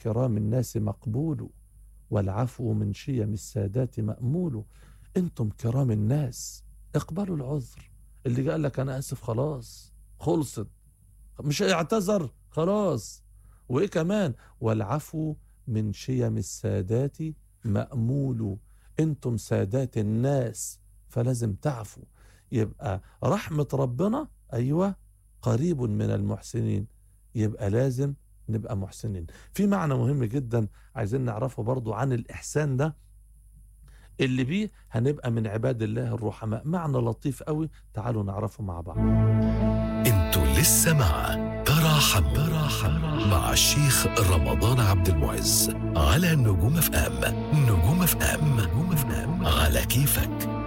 كرام الناس مقبول والعفو من شيم السادات مأمول انتم كرام الناس اقبلوا العذر اللي قال لك انا اسف خلاص خلصت مش هيعتذر خلاص وايه كمان والعفو من شيم السادات مأمول انتم سادات الناس فلازم تعفوا يبقى رحمة ربنا ايوه قريب من المحسنين يبقى لازم نبقى محسنين في معنى مهم جدا عايزين نعرفه برضو عن الإحسان ده اللي بيه هنبقى من عباد الله الرحماء معنى لطيف قوي تعالوا نعرفه مع بعض انتوا لسه مع تراحم تراحم مع الشيخ رمضان عبد المعز على نجوم اف ام نجوم اف ام نجوم اف ام على كيفك